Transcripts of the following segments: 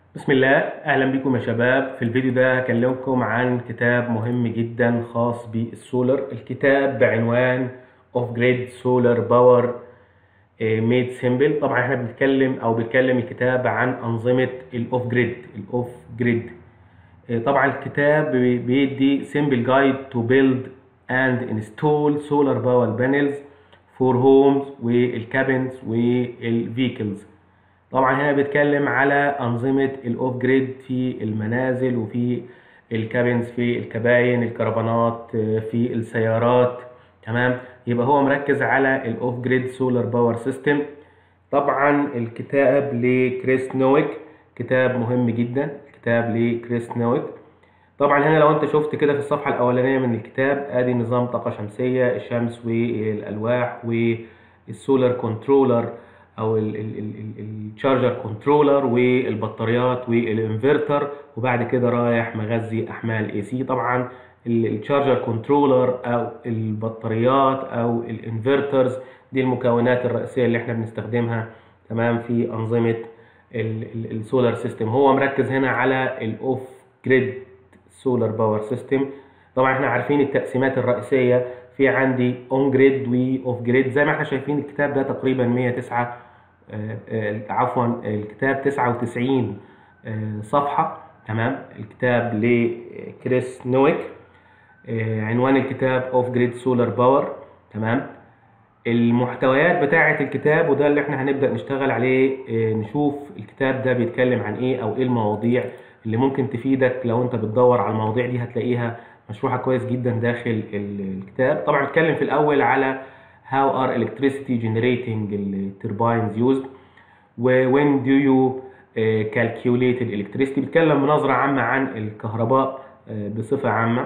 بسم الله اهلا بكم يا شباب في الفيديو ده هكلمكم عن كتاب مهم جدا خاص بالسولر الكتاب بعنوان اوف جريد سولار باور ميد سيمبل طبعا احنا بنتكلم او بيتكلم الكتاب عن انظمه الاوف جريد الاوف جريد طبعا الكتاب بيدي سيمبل جايد تو بيلد اند انستول سولار باور بانلز فور هومز والكابنز والفيكلز طبعا هنا بيتكلم على أنظمة الأوف جريد في المنازل وفي الكابينز في الكباين الكرفانات في السيارات تمام يبقى هو مركز على الأوف جريد سولار باور سيستم طبعا الكتاب لكريس نويك كتاب مهم جدا كتاب لكريس نويك طبعا هنا لو انت شفت كده في الصفحة الأولانية من الكتاب ادي نظام طاقة شمسية الشمس والألواح والسولار كنترولر او الشارجر كنترولر والبطاريات والانفرتر وبعد كده رايح مغذي احمال اي سي طبعا الشارجر كنترولر او البطاريات او الانفرترز دي المكونات الرئيسيه اللي احنا بنستخدمها تمام في انظمه السولار سيستم هو مركز هنا على الاوف جريد سولار باور سيستم طبعا احنا عارفين التقسيمات الرئيسيه في عندي اون جريد واوف جريد زي ما احنا شايفين الكتاب ده تقريبا 109 آه آه عفوا الكتاب 99 آه صفحة تمام الكتاب لكريس نويك عنوان الكتاب اوف جريد سولار باور تمام المحتويات بتاعة الكتاب وده اللي احنا هنبدأ نشتغل عليه نشوف الكتاب ده بيتكلم عن ايه او ايه المواضيع اللي ممكن تفيدك لو انت بتدور على المواضيع دي هتلاقيها مشروحة كويس جدا داخل الكتاب طبعا اتكلم في الاول على how are electricity generating turbines used when do you calculate electricity بيتكلم بنظرة عامة عن الكهرباء بصفة عامة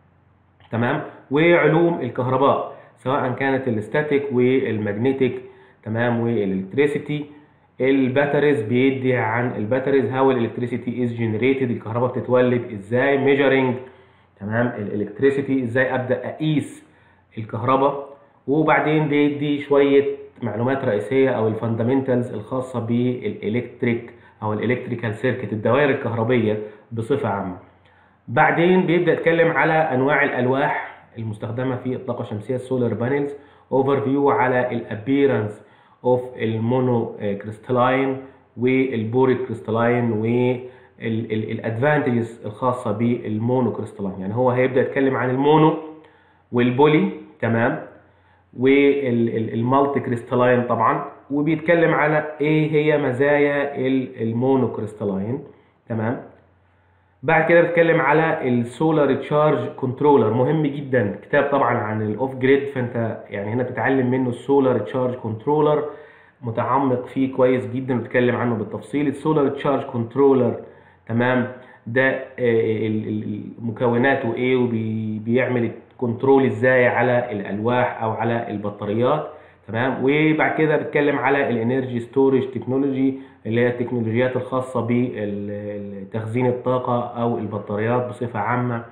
تمام وعلوم الكهرباء سواء كانت الستاتيك والمagnetic تمام والالكتريسيتي الباتريز بيدي عن الباتريز هاو الالكتريسيتي از جنريتد الكهرباء بتتولد ازاي ميجرنج تمام الالكتريسيتي ازاي ابدا اقيس الكهرباء وبعدين بيدي شويه معلومات رئيسيه او الفاندامنتالز الخاصه بالالكتريك او الالكتريكال سيركت الدوائر الكهربيه بصفه عامه بعدين بيبدا يتكلم على انواع الالواح المستخدمه في الطاقه الشمسيه السولار بانلز اوفر فيو على الابيرنس اوف المونو كريستالاين والبوري كريستالاين والادفانتجز الخاصه بالمونو كريستالاين يعني هو هيبدا يتكلم عن المونو والبولي تمام والمالتي كريستالاين طبعا وبيتكلم على ايه هي مزايا المونو كريستالاين تمام بعد كده بيتكلم على السولار تشارج كنترولر مهم جدا كتاب طبعا عن الاوف جريد فانت يعني هنا بتتعلم منه السولار تشارج كنترولر متعمق فيه كويس جدا بيتكلم عنه بالتفصيل السولار تشارج كنترولر تمام ده مكوناته ايه وبيعمل كنترول ازاي على الالواح او على البطاريات تمام وبعد كده بتكلم على الانرجي ستورج تكنولوجي اللي هي التكنولوجيات الخاصه بتخزين الطاقه او البطاريات بصفه عامه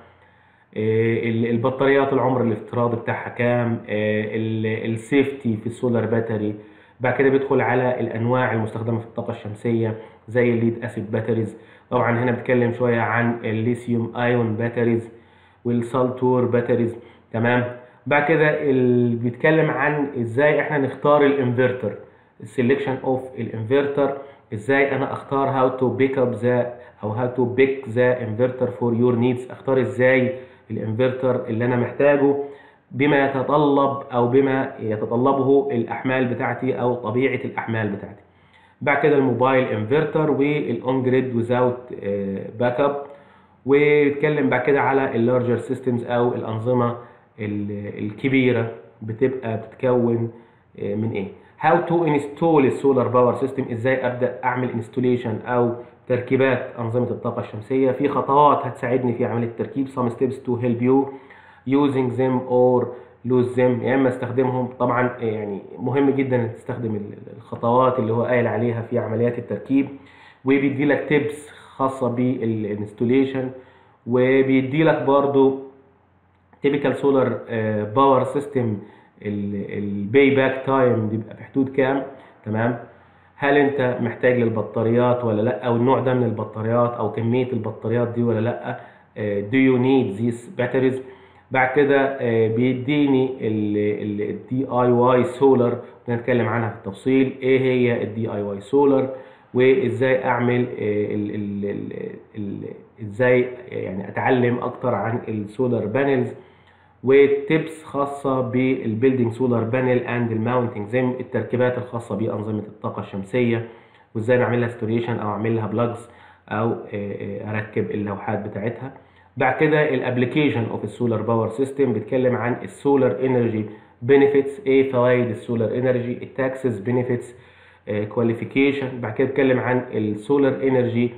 البطاريات العمر الافتراضي بتاعها كام السيفتي في السولار باتري بعد كده بيدخل على الانواع المستخدمه في الطاقه الشمسيه زي الليد اسيد باتريز طبعا هنا بتكلم شويه عن الليثيوم ايون باتريز والسالتور باتريز تمام بعد كده بيتكلم عن ازاي احنا نختار الانفرتر السلكشن اوف الانفرتر ازاي انا اختار هاو تو بيك اب ذا او هاو تو بيك ذا انفرتر فور يور نيدز اختار ازاي الانفرتر اللي انا محتاجه بما يتطلب او بما يتطلبه الاحمال بتاعتي او طبيعه الاحمال بتاعتي بعد كده الموبايل انفرتر والاون جريد ويزاوت باك اب ويتكلم بعد كده على اللارجر سيستمز او الانظمه الكبيره بتبقى بتتكون من ايه هاو تو انستول السولار باور سيستم ازاي ابدا اعمل انستوليشن او تركيبات انظمه الطاقه الشمسيه في خطوات هتساعدني في عمليه التركيب some steps to help you using them or lose them يا اما استخدمهم طبعا يعني مهم جدا انك تستخدم الخطوات اللي هو قايل عليها في عمليات التركيب وبيدي لك تيبس خاصه بالانستوليشن وبيدي لك برضو تيبيكال سولار باور سيستم الباي باك تايم بيبقى في حدود كام تمام هل انت محتاج للبطاريات ولا لا او النوع ده من البطاريات او كميه البطاريات دي ولا لا do you need these batteries بعد كده بيديني الدي اي واي سولار نتكلم عنها في التفصيل ايه هي الدي اي واي سولار وازاي اعمل ال ال ال ال ازاي يعني اتعلم اكتر عن السولار بانلز وتيبس خاصة بالبيلدينج سولار بانل اند الماونتنج زي التركيبات الخاصة بأنظمة الطاقة الشمسية وازاي نعمل لها ستوريشن او اعمل لها بلاجز او اركب اللوحات بتاعتها بعد كده الابلكيشن اوف السولار باور سيستم بيتكلم عن السولار انرجي بنفيتس ايه فوائد السولار انرجي التاكسز بنفيتس كواليفيكيشن بعد كده بيتكلم عن السولار انرجي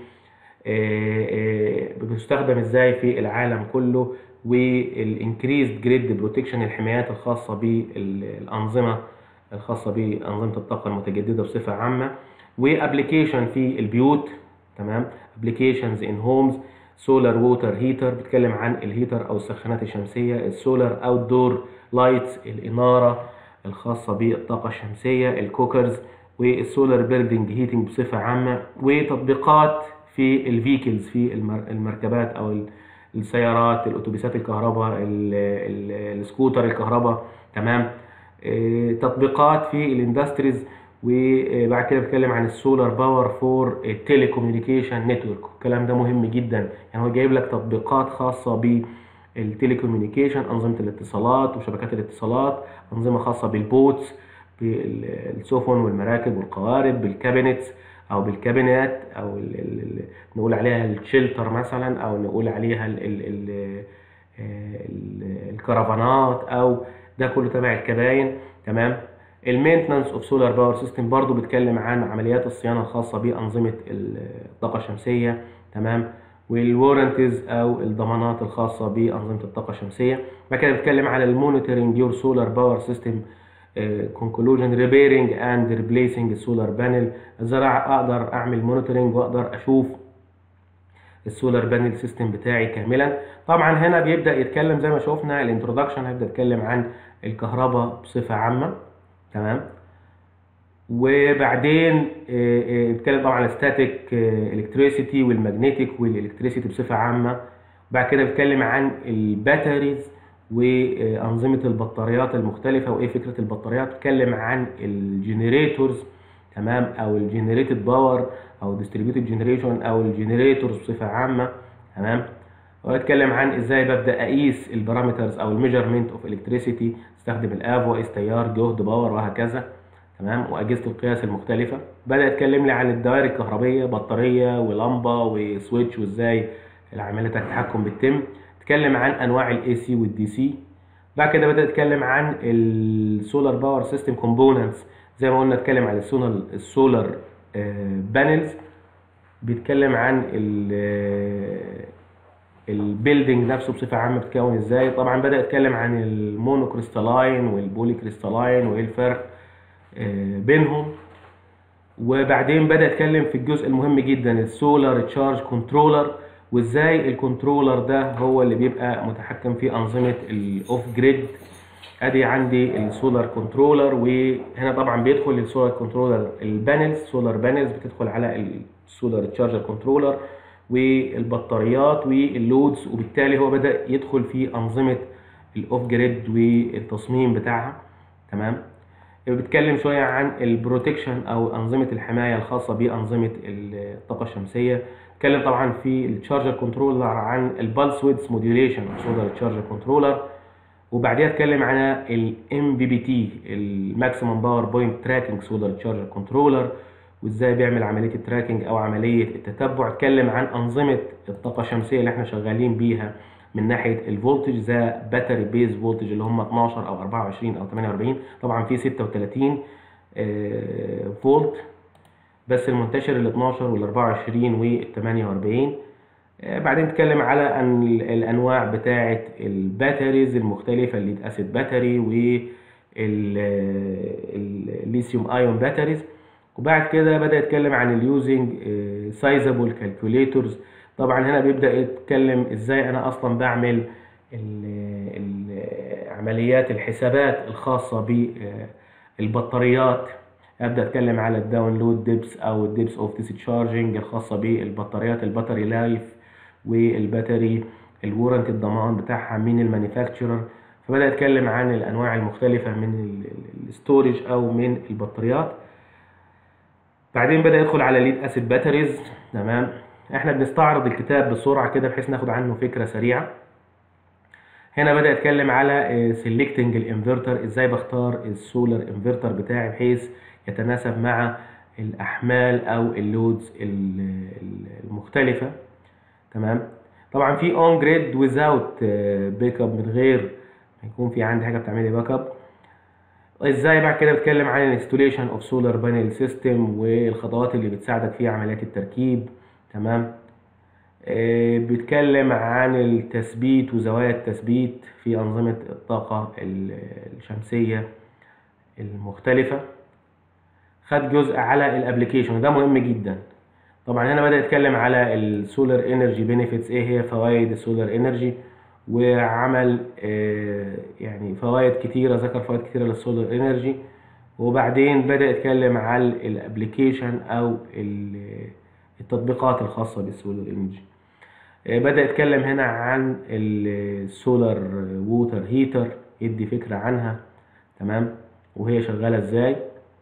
بتستخدم ازاي في العالم كله والانكريزد جريد بروتكشن الحمايات الخاصه بالانظمه الخاصه بانظمه الطاقه المتجدده بصفه عامه وابلكيشن في البيوت تمام ابلكيشنز ان هومز سولار ووتر هيتر بتكلم عن الهيتر او السخانات الشمسيه السولار اوت دور لايتس الاناره الخاصه بالطاقه الشمسيه الكوكرز والسولار بيلدينج هيتنج بصفه عامه وتطبيقات في الفيكلز في المركبات او السيارات الاتوبيسات الكهرباء السكوتر الكهرباء تمام تطبيقات في الاندستريز وبعد كده بتكلم عن السولار باور فور التيلي كوميونيكيشن نتورك الكلام ده مهم جدا يعني هو جايب لك تطبيقات خاصه بالتيلي كوميونيكيشن انظمه الاتصالات وشبكات الاتصالات انظمه خاصه بالبوتس بالسفن والمراكب والقوارب بالكابينتس او بالكابينات او ال ال نقول عليها الشيلتر مثلا او نقول عليها ال ال ال الكرفانات او ده كله تبع الكباين تمام المينتنانس اوف سولار باور سيستم برضو بيتكلم عن عمليات الصيانه الخاصه بانظمه الطاقه الشمسيه تمام والورنتيز او الضمانات الخاصه بانظمه الطاقه الشمسيه بعد كده بيتكلم على المونيتورنج يور سولار باور سيستم كونكلوجن ريبيرنج اند ريبليسنج السولار بانل ازاي اقدر اعمل مونيتورنج واقدر اشوف السولار بانل سيستم بتاعي كاملا طبعا هنا بيبدا يتكلم زي ما شفنا الانترودكشن هيبدا يتكلم عن الكهرباء بصفه عامه تمام وبعدين بيتكلم طبعا عن الستاتيك الكتريسيتي والمagnetic والالكتريسيتي بصفه عامه بعد كده بيتكلم عن الباتريز وانظمه البطاريات المختلفه وايه فكره البطاريات بيتكلم عن الجنريتورز تمام او الجنريتد باور او ديستريبيوتد جنريشن او الجنريتورز بصفه عامه تمام واتكلم عن ازاي ببدا اقيس البارامترز او الميجرمنت اوف الكتريسيتي استخدم الافو واقيس تيار جهد باور وهكذا تمام واجهزه القياس المختلفه بدا يتكلم لي عن الدوائر الكهربيه بطاريه ولمبه وسويتش وازاي العمليه التحكم بتتم اتكلم عن انواع الاي سي والدي سي بعد كده بدا يتكلم عن السولار باور سيستم كومبوننتس زي ما قلنا اتكلم عن السولار السولار بانلز بيتكلم عن البيلدينج نفسه بصفه عامه بتتكون ازاي طبعا بدا يتكلم عن المونوكريستالاين والبولي كريستالاين وايه الفرق بينهم وبعدين بدا يتكلم في الجزء المهم جدا السولار تشارج كنترولر وازاي الكنترولر ده هو اللي بيبقى متحكم في انظمه الاوف جريد ادي عندي السولار كنترولر وهنا طبعا بيدخل السولار كنترولر البانلز سولار بانلز بتدخل على السولار تشارجر كنترولر والبطاريات واللودز وبالتالي هو بدا يدخل في انظمه الاوف جريد والتصميم بتاعها تمام بيتكلم شويه عن البروتكشن او انظمه الحمايه الخاصه بانظمه الطاقه الشمسيه اتكلم طبعا في التشارجر كنترولر عن البلس ويدز موديوليشن سولار تشارجر كنترولر وبعديها اتكلم عن الام بي بي تي الماكسيمم باور بوينت تراكنج سولار تشارجر كنترولر وازاي بيعمل عمليه التراكنج او عمليه التتبع اتكلم عن انظمه الطاقه الشمسيه اللي احنا شغالين بيها من ناحيه الفولتج ذا باتري بيز فولتج اللي هم 12 او 24 او 48 طبعا في 36 فولت بس المنتشر ال 12 وال 24 وال 48 بعدين نتكلم على أن الانواع بتاعه الباتريز المختلفه اللي اتاسيد باتري والليثيوم ايون باتريز وبعد كده بدا يتكلم عن اليوزنج سايزابل كالكوليتورز طبعا هنا بيبدا يتكلم ازاي انا اصلا بعمل عمليات الحسابات الخاصه بالبطاريات ابدا اتكلم على الداونلود ديبس او الديبس اوف ديسشارجنج الخاصه بالبطاريات الباتري لايف والباتري الورنت الضمان بتاعها من المانيفاكتشرر فبدا اتكلم عن الانواع المختلفه من الستورج او من البطاريات بعدين بدا يدخل على ليد اسيد باتريز تمام احنا بنستعرض الكتاب بسرعه كده بحيث ناخد عنه فكره سريعه هنا بدا يتكلم على سيلكتنج الانفرتر ازاي بختار السولار انفرتر بتاعي بحيث يتناسب مع الاحمال او اللودز المختلفه تمام طبعا في اون جريد ويزاوت باك اب من غير ما يكون في عندي حاجه بتعمل لي باك اب ازاي بعد كده بتكلم عن الانستوليشن اوف سولار بانل سيستم والخطوات اللي بتساعدك في عمليات التركيب تمام آه بيتكلم عن التثبيت وزوايا التثبيت في أنظمة الطاقة الشمسية المختلفة خد جزء على الابليكيشن وده مهم جدا طبعا هنا بدأ يتكلم على السولار انرجي بينيفيتس ايه هي فوائد السولار انرجي وعمل آه يعني فوائد كتيرة ذكر فوائد كتيرة للسولار انرجي وبعدين بدأ يتكلم على الابليكيشن او التطبيقات الخاصة بالسولار انرجي بدأ يتكلم هنا عن السولار ووتر هيتر يدي فكرة عنها تمام وهي شغالة ازاي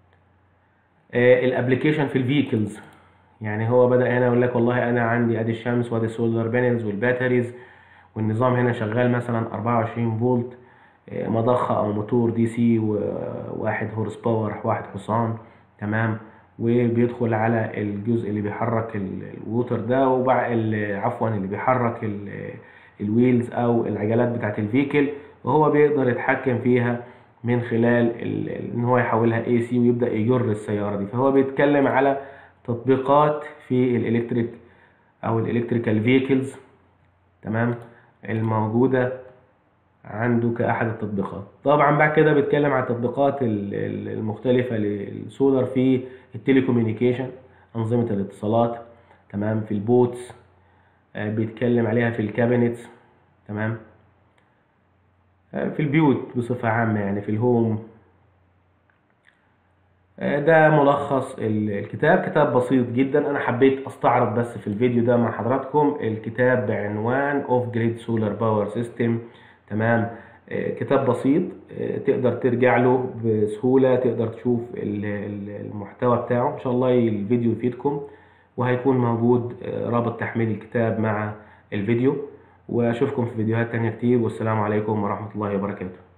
الابليكيشن في الفيكلز يعني هو بدأ هنا يقول لك والله انا عندي ادي الشمس وادي السولار بانلز والباتريز والنظام هنا شغال مثلا 24 فولت مضخة او موتور دي سي وواحد هورس باور واحد حصان تمام وبيدخل على الجزء اللي بيحرك الووتر ده وبعد عفوا اللي بيحرك الويلز او العجلات بتاعت الفيكل وهو بيقدر يتحكم فيها من خلال ان هو يحولها اي سي ويبدا يجر السياره دي فهو بيتكلم على تطبيقات في الالكتريك او الالكتريكال فيكلز تمام الموجوده عنده كأحد التطبيقات طبعا بعد كده بيتكلم عن التطبيقات المختلفة للسولار في التليكوميونيكيشن أنظمة الاتصالات تمام في البوتس بيتكلم عليها في الكابينتس تمام في البيوت بصفة عامة يعني في الهوم ده ملخص الكتاب كتاب بسيط جدا انا حبيت استعرض بس في الفيديو ده مع حضراتكم الكتاب بعنوان اوف جريد سولار باور سيستم تمام كتاب بسيط تقدر ترجع له بسهولة تقدر تشوف المحتوى بتاعه إن شاء الله الفيديو يفيدكم وهيكون موجود رابط تحميل الكتاب مع الفيديو وأشوفكم في فيديوهات تانية كتير والسلام عليكم ورحمة الله وبركاته